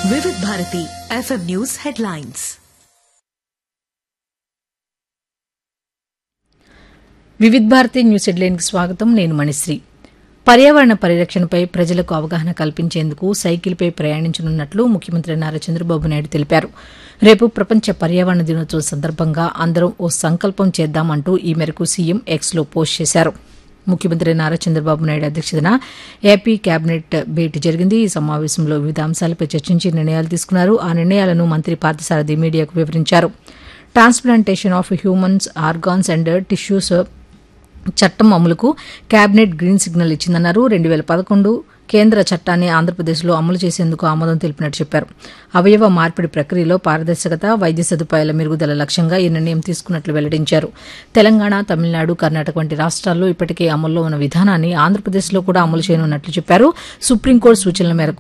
వివిధ Bharati FM news headlines Vividh Bharati news హెడ్లైన్కి స్వాగతం నేను మణిశ్రీ పర్యావరణ పరిరక్షణపై ప్రజలకు అవగాహన కల్పించేందుకు సైకిల్పై ప్రయాణించనున్నట్లు ముఖ్యమంత్రి నారా చంద్రబాబు నాయుడు తెలిపారు రేపు ప్రపంచ పర్యావరణ దినోత్సవం సందర్భంగా అందరం ఓ సంకల్పం చేద్దామంటూ ఈ మేరకు సీఎం ఎక్స్లో పోస్ట్ చేశారు ముఖ్యమంత్రి నారా చంద్రబాబు నాయుడు అధ్యక్షతన ఏపీ కేబినెట్ భేటీ జరిగింది ఈ సమావేశంలో వివిధ అంశాలపై చర్చించి నిర్ణయాలు తీసుకున్నారు ఆ నిర్ణయాలను మంత్రి పార్థసారథి మీడియాకు వివరించారు transplantation of humans organs and tissues చట్టం అమలుకు కేబినెట్ గ్రీన్ సిగ్నల్ ఇచ్చిందన్నారు రెండు వేల పదకొండు కేంద్ర చట్టాన్ని ఆంధ్రప్రదేశ్లో అమలు చేసేందుకు ఆమోదం తెలిపినట్టు చెప్పారు అవయవ మార్పిడి ప్రక్రియలో పారదర్శకత వైద్య సదుపాయాల మెరుగుదల లక్ష్యంగా ఈ నిర్ణయం తీసుకున్నట్లు వెల్లడించారు తెలంగాణ తమిళనాడు కర్ణాటక వంటి రాష్ట్రాల్లో ఇప్పటికే అమల్లో ఉన్న విధానాన్ని ఆంధ్రప్రదేశ్లో కూడా అమలు చేయనున్నట్లు చెప్పారు సుప్రీంకోర్టు సూచనల మేరకు